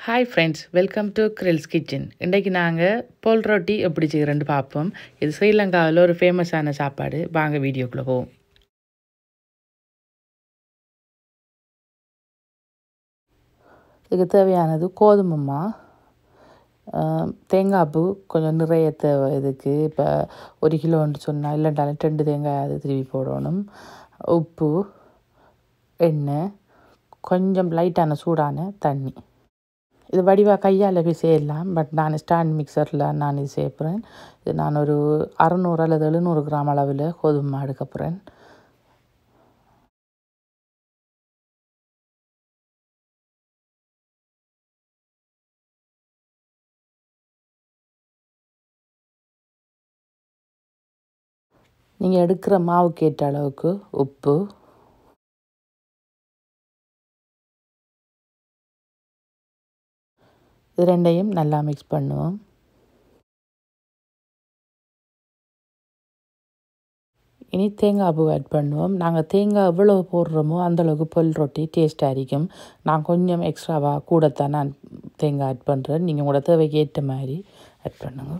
hi friends welcome to Grills Kitchen இன்றைக்கு நாங்கள் போல் ரொட்டி எப்படி செய்கிறேன்னு பார்ப்போம் இது ஸ்ரீலங்காவில் ஒரு ஃபேமஸான சாப்பாடு வாங்க வீடியோக்குள்ளே போவோம் இதுக்கு தேவையானது கோதுமைமா தேங்காய் பூ கொஞ்சம் நிறைய தேவை இதுக்கு இப்போ ஒரு கிலோன்னு சொன்னால் இல்லைண்டாலும் ரெண்டு தேங்காய் அது திருவி போடணும் உப்பு எண்ணெய் கொஞ்சம் லைட்டான சூடான தண்ணி இது வடிவாக கையால் போய் செய்யலாம் பட் நான் ஸ்டாண்ட் மிக்சரில் நான் இது செய்ய போகிறேன் இது நான் ஒரு அறநூறு அல்லது எழுநூறு கிராம் அளவில் கோதுமை எடுக்க போகிறேன் நீங்கள் எடுக்கிற மாவுக்கு ஏற்ற அளவுக்கு உப்பு இது ரெண்டையும் நல்லா மிக்ஸ் பண்ணுவோம் இனி தேங்காய் பூ ஆட் பண்ணுவோம் நாங்கள் தேங்காய் எவ்வளோ போடுறோமோ அந்தளவுக்கு பொல் ரொட்டி டேஸ்ட்டாக இருக்கும் நான் கொஞ்சம் எக்ஸ்ட்ராவாக கூடத்தான் நான் தேங்காய் ஆட் பண்ணுறேன் நீங்கள் உங்களோட தேவைக்கு ஏற்ற மாதிரி ஆட் பண்ணுங்கள்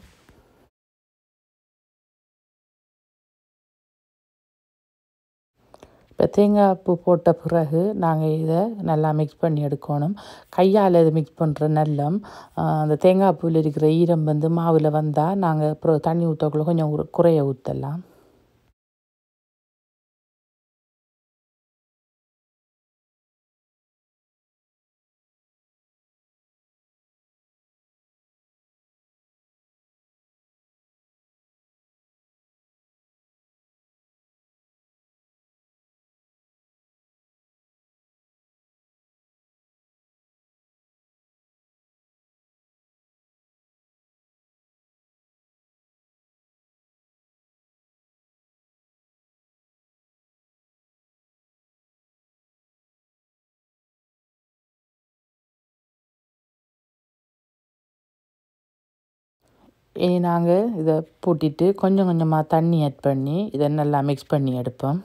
இப்போ தேங்காய் பூ போட்ட பிறகு நாங்கள் இதை நல்லா மிக்ஸ் பண்ணி எடுக்கணும் கையால் இது மிக்ஸ் பண்ணுற நல்லம் அந்த தேங்காய் பூவில் இருக்கிற ஈரம் வந்து மாவில் வந்தால் நாங்கள் அப்புறம் தண்ணி ஊற்றக்குள்ள கொஞ்சம் குறைய ஊற்றலாம் இனி நாங்கள் இதை பூட்டிட்டு கொஞ்சம் கொஞ்சமாக தண்ணி ஆட் பண்ணி இதை நல்லா மிக்ஸ் பண்ணி எடுப்போம்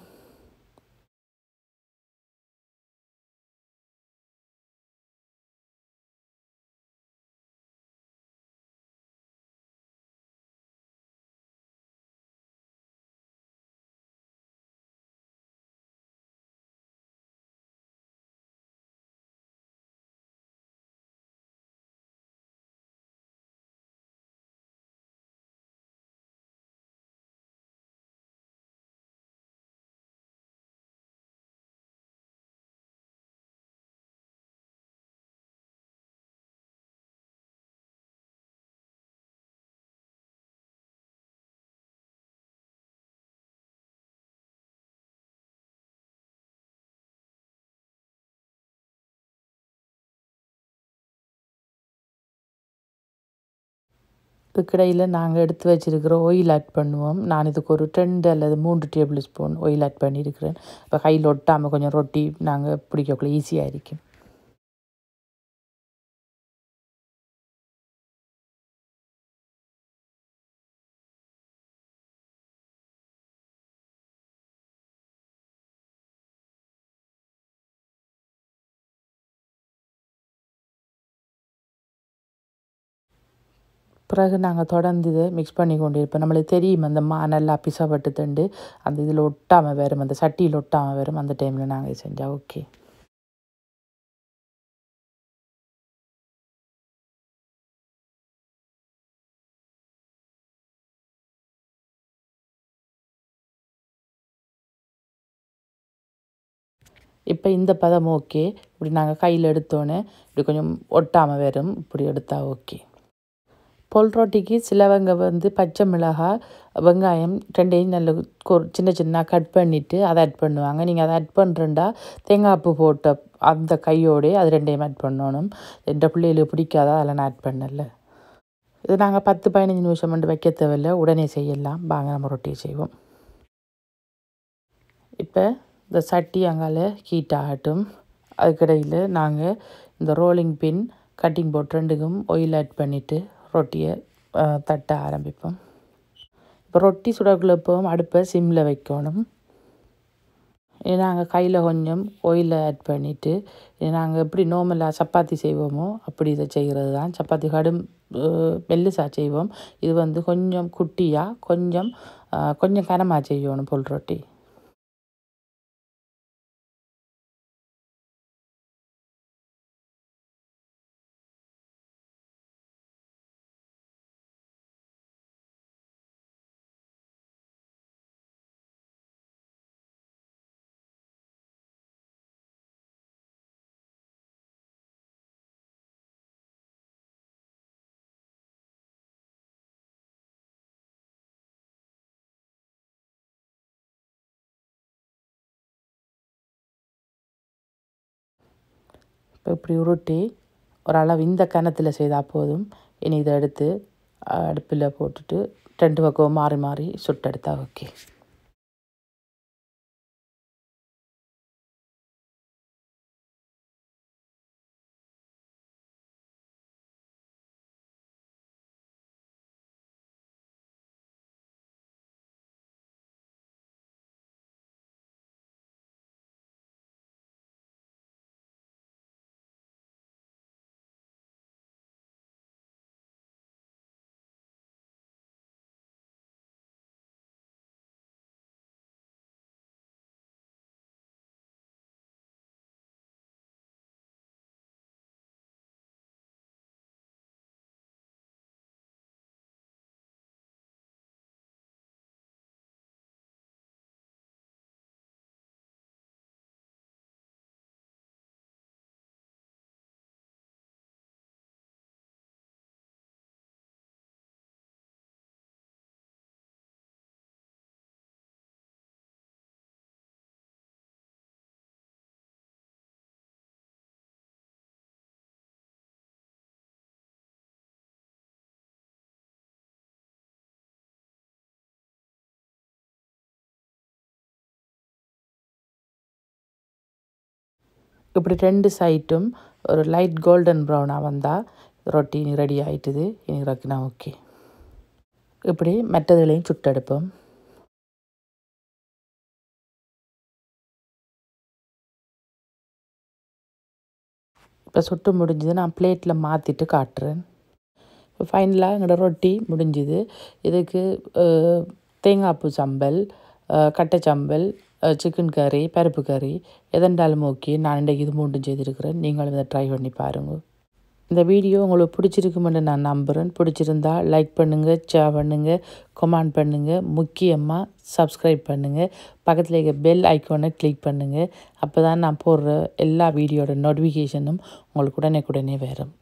இதுக்கிடையில் நாங்கள் எடுத்து வச்சுருக்கிற ஆயில் ஆட் பண்ணுவோம் நான் இதுக்கு ஒரு ரெண்டு அல்லது மூன்று டேபிள் ஸ்பூன் ஆயில் ஆட் பண்ணியிருக்கிறேன் இப்போ கையில் ஒட்டாமல் கொஞ்சம் ரொட்டி நாங்கள் பிடிக்கக்குள்ள ஈஸியாக இருக்கும் பிறகு நாங்கள் தொடர்ந்து இதை மிக்ஸ் பண்ணி கொண்டு இருப்போம் நம்மளுக்கு தெரியும் அந்த மா நல்லா பிசப்பட்டு தண்டு அந்த இதில் ஒட்டாமல் வரும் அந்த சட்டியில் ஒட்டாமல் வரும் அந்த டைமில் நாங்கள் செஞ்சால் ஓகே இப்போ இந்த பதம் ஓகே இப்படி நாங்கள் கையில் எடுத்தோன்னே இப்படி கொஞ்சம் ஒட்டாமல் வரும் இப்படி எடுத்தால் ஓகே பொல் ரொட்டிக்கு சிலவங்க வந்து பச்சை மிளகாய் வெங்காயம் ரெண்டையும் நல்ல சின்ன சின்ன கட் பண்ணிவிட்டு அதை ஆட் பண்ணுவாங்க நீங்கள் அதை ஆட் பண்ணுறேன்டா தேங்காய் பூ போட்ட அந்த கையோடே அது ரெண்டையும் ஆட் பண்ணணும் எந்த பிள்ளைகளுக்கு பிடிக்காதா அதெல்லாம் நான் ஆட் பண்ணல இது நாங்கள் பத்து பதினஞ்சு நிமிஷம் மட்டும் வைக்க தேவையில்லை உடனே செய்யலாம் வாங்க நம்ம ரொட்டி செய்வோம் இப்போ இந்த சட்டி அங்கால ஹீட் ஆகட்டும் அதுக்கிடையில் நாங்கள் இந்த ரோலிங் பின் கட்டிங் போர்ட் ரெண்டுக்கும் ஆயில் ஆட் பண்ணிவிட்டு ரொட்டியை தட்ட ஆரம்பிப்போம் இப்போ ரொட்டி சுடக்குள்ள எப்பவும் அடுப்பை சிம்மில் வைக்கணும் நாங்கள் கையில் கொஞ்சம் ஆயிலை ஆட் பண்ணிவிட்டு நாங்கள் எப்படி நார்மலாக சப்பாத்தி செய்வோமோ அப்படி இதை செய்கிறது தான் சப்பாத்தி கடும் மெல்லிசா செய்வோம் இது வந்து கொஞ்சம் குட்டியாக கொஞ்சம் அஹ், கொஞ்சம் கனமாக செய்யணும் புல் ரொட்டி இப்போ இப்படி உருட்டி ஒரு அளவு இந்த கனத்தில் செய்தால் போதும் இனி இதை எடுத்து அடுப்பில் போட்டுட்டு ரெண்டு பக்கம் மாறி மாறி சுட்டெடுத்தா ஓகே இப்படி ரெண்டு சைட்டும் ஒரு லைட் கோல்டன் ப்ரௌனாக வந்தால் ரொட்டி ரெடி ஆயிட்டுது இனி ரக்கினா ஓகே இப்படி மற்றதுலையும் சுட்டெடுப்போம் இப்போ சுட்டு முடிஞ்சது நான் பிளேட்டில் மாற்றிட்டு காட்டுறேன் இப்போ ஃபைனலாக எங்களோட ரொட்டி முடிஞ்சுது இதுக்கு அஹ், தேங்காய் பூ சம்பல் அஹ், கட்டை சம்பல் சிக்கன் கறி பருப்பு கறி எதெண்டாலும் ஓகே நான் இன்றைக்கு இது மூண்டும் செய்திருக்கிறேன் நீங்களும் இதை ட்ரை பண்ணி பாருங்கள் இந்த வீடியோ உங்களுக்கு பிடிச்சிருக்குமென்னு நான் நம்புகிறேன் பிடிச்சிருந்தா லைக் பண்ணுங்கள் ஷேர் பண்ணுங்கள் கமெண்ட் பண்ணுங்கள் முக்கியமாக சப்ஸ்கிரைப் பண்ணுங்கள் பக்கத்தில் இருக்க பெல் ஐக்கானை கிளிக் பண்ணுங்கள் அப்போ தான் நான் போடுற எல்லா வீடியோட நோட்டிஃபிகேஷனும் உங்களுக்கு உடனே உடனே வரும்